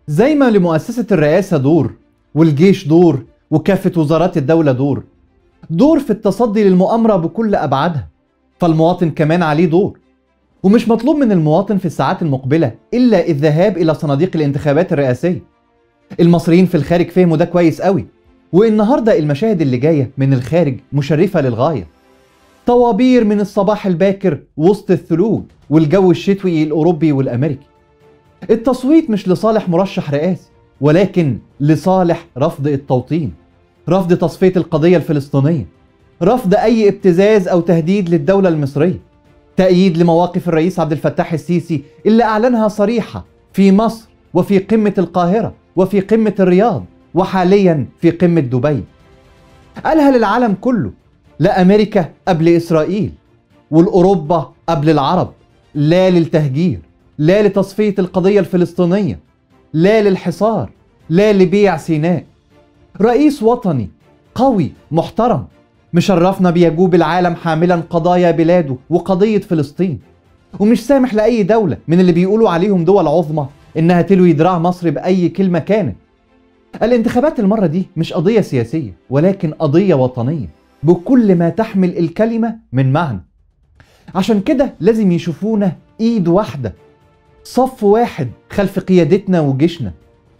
زي ما لمؤسسة الرئاسة دور والجيش دور وكافة وزارات الدولة دور دور في التصدي للمؤامرة بكل أبعادها فالمواطن كمان عليه دور ومش مطلوب من المواطن في الساعات المقبلة إلا الذهاب إلى صناديق الانتخابات الرئاسية المصريين في الخارج فهموا ده كويس قوي والنهاردة المشاهد اللي جاية من الخارج مشرفة للغاية طوابير من الصباح الباكر وسط الثلوج والجو الشتوي الأوروبي والأمريكي التصويت مش لصالح مرشح رئاسي ولكن لصالح رفض التوطين رفض تصفية القضية الفلسطينية رفض أي ابتزاز أو تهديد للدولة المصرية تأييد لمواقف الرئيس عبد الفتاح السيسي اللي أعلنها صريحة في مصر وفي قمة القاهرة وفي قمة الرياض وحاليا في قمة دبي قالها للعالم كله لا أمريكا قبل إسرائيل والأوروبا قبل العرب لا للتهجير لا لتصفية القضية الفلسطينية لا للحصار لا لبيع سيناء رئيس وطني قوي محترم مشرفنا بيجوب العالم حاملا قضايا بلاده وقضية فلسطين ومش سامح لأي دولة من اللي بيقولوا عليهم دول عظمى إنها تلوي دراع مصر بأي كلمة كانت الانتخابات المرة دي مش قضية سياسية ولكن قضية وطنية بكل ما تحمل الكلمة من معنى عشان كده لازم يشوفونا ايد واحدة صف واحد خلف قيادتنا وجيشنا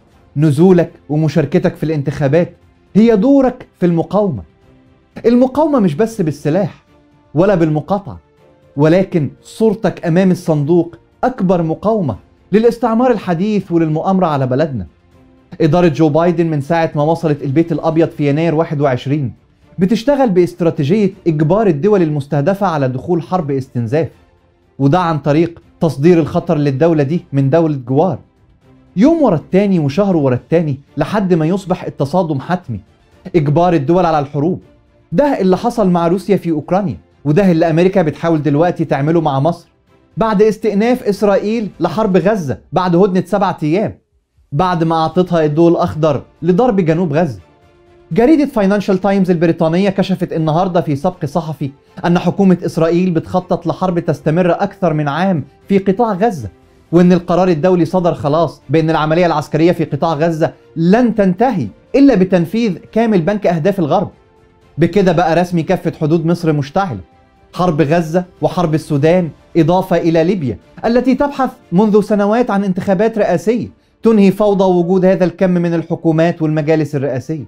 نزولك ومشاركتك في الانتخابات هي دورك في المقاومة المقاومة مش بس بالسلاح ولا بالمقاطعة ولكن صورتك أمام الصندوق أكبر مقاومة للاستعمار الحديث وللمؤامرة على بلدنا إدارة جو بايدن من ساعة ما وصلت البيت الأبيض في يناير 21 بتشتغل باستراتيجية إجبار الدول المستهدفة على دخول حرب استنزاف وده عن طريق تصدير الخطر للدولة دي من دولة جوار يوم ورا التاني وشهر ورا التاني لحد ما يصبح التصادم حتمي إجبار الدول على الحروب ده اللي حصل مع روسيا في أوكرانيا وده اللي أمريكا بتحاول دلوقتي تعمله مع مصر بعد استئناف إسرائيل لحرب غزة بعد هدنة سبعة أيام بعد ما أعطتها الضوء الأخضر لضرب جنوب غزة جريدة فاينانشال تايمز البريطانية كشفت النهاردة في سبق صحفي أن حكومة إسرائيل بتخطط لحرب تستمر أكثر من عام في قطاع غزة وأن القرار الدولي صدر خلاص بأن العملية العسكرية في قطاع غزة لن تنتهي إلا بتنفيذ كامل بنك أهداف الغرب بكده بقى رسمي كافة حدود مصر مشتعلة حرب غزة وحرب السودان إضافة إلى ليبيا التي تبحث منذ سنوات عن انتخابات رئاسية تنهي فوضى وجود هذا الكم من الحكومات والمجالس الرئاسية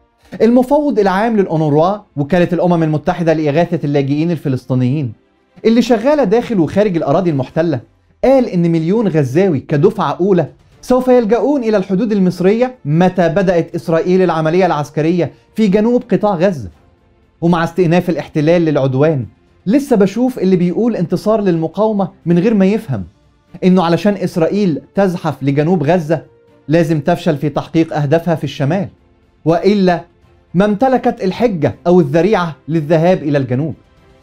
المفوض العام للأونروا وكالة الأمم المتحدة لإغاثة اللاجئين الفلسطينيين اللي شغالة داخل وخارج الأراضي المحتلة قال إن مليون غزاوي كدفعة أولى سوف يلجؤون إلى الحدود المصرية متى بدأت إسرائيل العملية العسكرية في جنوب قطاع غزة ومع استئناف الاحتلال للعدوان لسه بشوف اللي بيقول انتصار للمقاومة من غير ما يفهم إنه علشان إسرائيل تزحف لجنوب غزة لازم تفشل في تحقيق أهدافها في الشمال وإلا ما امتلكت الحجة أو الذريعة للذهاب إلى الجنوب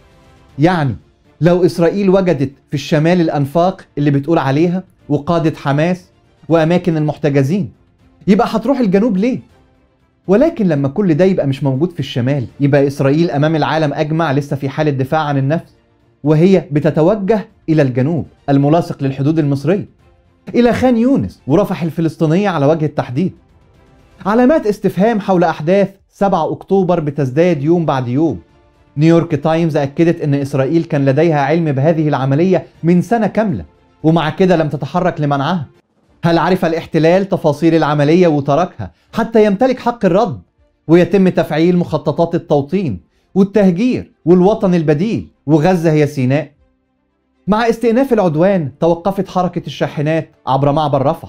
يعني لو إسرائيل وجدت في الشمال الأنفاق اللي بتقول عليها وقادة حماس وأماكن المحتجزين يبقى هتروح الجنوب ليه؟ ولكن لما كل ده يبقى مش موجود في الشمال يبقى إسرائيل أمام العالم أجمع لسه في حالة دفاع عن النفس وهي بتتوجه إلى الجنوب الملاصق للحدود المصرية إلى خان يونس ورفح الفلسطينية على وجه التحديد علامات استفهام حول أحداث 7 أكتوبر بتزداد يوم بعد يوم نيويورك تايمز أكدت أن إسرائيل كان لديها علم بهذه العملية من سنة كاملة ومع كده لم تتحرك لمنعها هل عرف الاحتلال تفاصيل العملية وتركها حتى يمتلك حق الرد ويتم تفعيل مخططات التوطين والتهجير والوطن البديل وغزة هي سيناء مع استئناف العدوان توقفت حركة الشاحنات عبر معبر رفح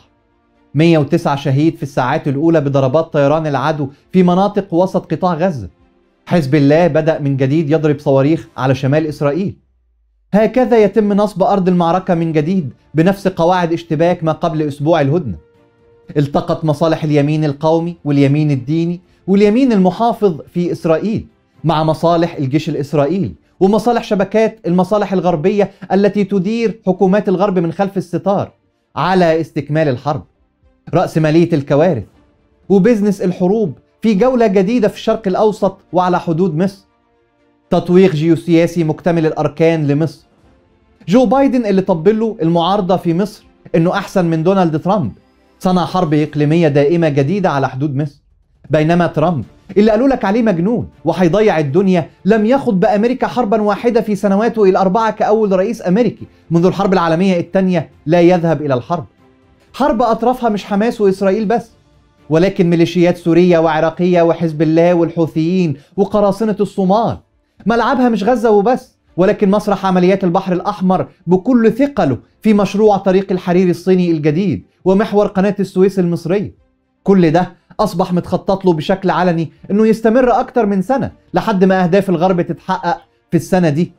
109 شهيد في الساعات الأولى بضربات طيران العدو في مناطق وسط قطاع غزة حزب الله بدأ من جديد يضرب صواريخ على شمال إسرائيل هكذا يتم نصب أرض المعركة من جديد بنفس قواعد اشتباك ما قبل أسبوع الهدنة التقت مصالح اليمين القومي واليمين الديني واليمين المحافظ في إسرائيل مع مصالح الجيش الإسرائيلي ومصالح شبكات المصالح الغربية التي تدير حكومات الغرب من خلف الستار على استكمال الحرب رأسمالية الكوارث وبزنس الحروب في جولة جديدة في الشرق الأوسط وعلى حدود مصر تطويق جيوسياسي مكتمل الأركان لمصر جو بايدن اللي طبل له المعارضة في مصر إنه أحسن من دونالد ترامب صنع حرب إقليمية دائمة جديدة على حدود مصر بينما ترامب اللي قالوا لك عليه مجنون وهيضيع الدنيا لم يخض بأمريكا حربا واحدة في سنواته الأربعة كأول رئيس أمريكي منذ الحرب العالمية الثانية لا يذهب إلى الحرب حرب أطرافها مش حماس وإسرائيل بس ولكن ميليشيات سورية وعراقية وحزب الله والحوثيين وقراصنة الصومال ملعبها مش غزة وبس ولكن مسرح عمليات البحر الأحمر بكل ثقله في مشروع طريق الحرير الصيني الجديد ومحور قناة السويس المصرية كل ده أصبح متخطط له بشكل علني أنه يستمر أكتر من سنة لحد ما أهداف الغرب تتحقق في السنة دي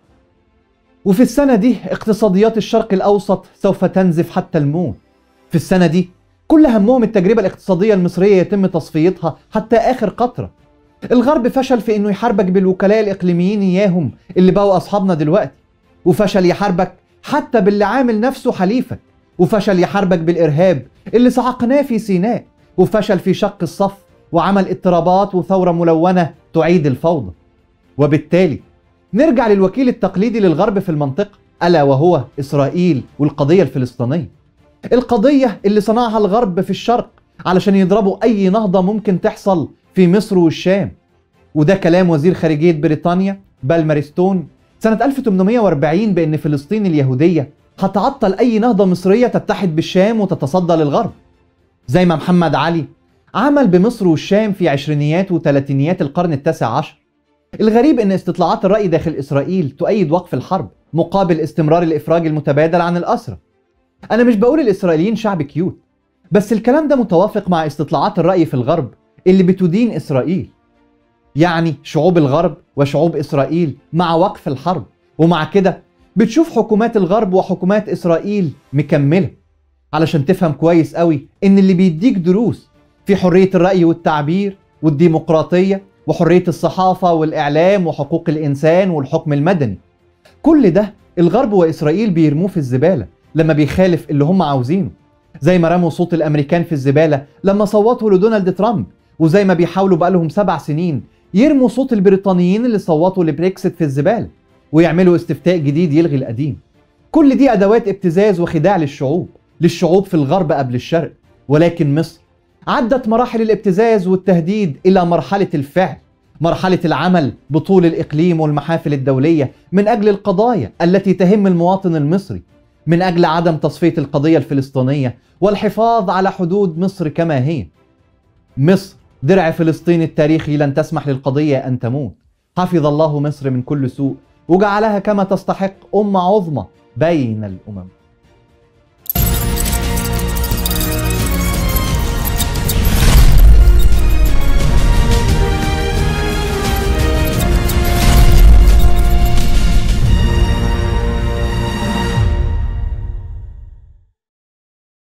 وفي السنة دي اقتصاديات الشرق الأوسط سوف تنزف حتى الموت في السنة دي كل همهم التجربة الاقتصادية المصرية يتم تصفيتها حتى آخر قطرة الغرب فشل في انه يحاربك بالوكلاء الاقليميين اياهم اللي بقوا اصحابنا دلوقتي وفشل يحاربك حتى باللي عامل نفسه حليفك وفشل يحاربك بالارهاب اللي صعقناه في سيناء وفشل في شق الصف وعمل اضطرابات وثورة ملونة تعيد الفوضى وبالتالي نرجع للوكيل التقليدي للغرب في المنطقة ألا وهو إسرائيل والقضية الفلسطينية القضية اللي صنعها الغرب في الشرق علشان يضربوا أي نهضة ممكن تحصل في مصر والشام وده كلام وزير خارجية بريطانيا بالمارستون سنة 1840 بأن فلسطين اليهودية هتعطل أي نهضة مصرية تتحد بالشام وتتصدى للغرب زي ما محمد علي عمل بمصر والشام في عشرينيات وثلاثينيات القرن التاسع عشر الغريب ان استطلاعات الرأي داخل إسرائيل تؤيد وقف الحرب مقابل استمرار الإفراج المتبادل عن الأسرى أنا مش بقول الإسرائيليين شعب كيوت بس الكلام ده متوافق مع استطلاعات الرأي في الغرب اللي بتدين إسرائيل يعني شعوب الغرب وشعوب إسرائيل مع وقف الحرب ومع كده بتشوف حكومات الغرب وحكومات إسرائيل مكملة علشان تفهم كويس قوي إن اللي بيديك دروس في حرية الرأي والتعبير والديمقراطية وحرية الصحافة والإعلام وحقوق الإنسان والحكم المدني كل ده الغرب وإسرائيل بيرموه في الزبالة لما بيخالف اللي هم عاوزينه زي ما رموا صوت الأمريكان في الزبالة لما صوتوا لدونالد ترامب وزي ما بيحاولوا بقالهم سبع سنين يرموا صوت البريطانيين اللي صوتوا لبريكسيت في الزبالة ويعملوا استفتاء جديد يلغي القديم كل دي أدوات ابتزاز وخداع للشعوب للشعوب في الغرب قبل الشرق ولكن مصر عدت مراحل الابتزاز والتهديد إلى مرحلة الفعل مرحلة العمل بطول الإقليم والمحافل الدولية من أجل القضايا التي تهم المواطن المصري من أجل عدم تصفية القضية الفلسطينية والحفاظ على حدود مصر كما هي مصر درع فلسطين التاريخي لن تسمح للقضية أن تموت حفظ الله مصر من كل سوء وجعلها كما تستحق أمة عظمى بين الأمم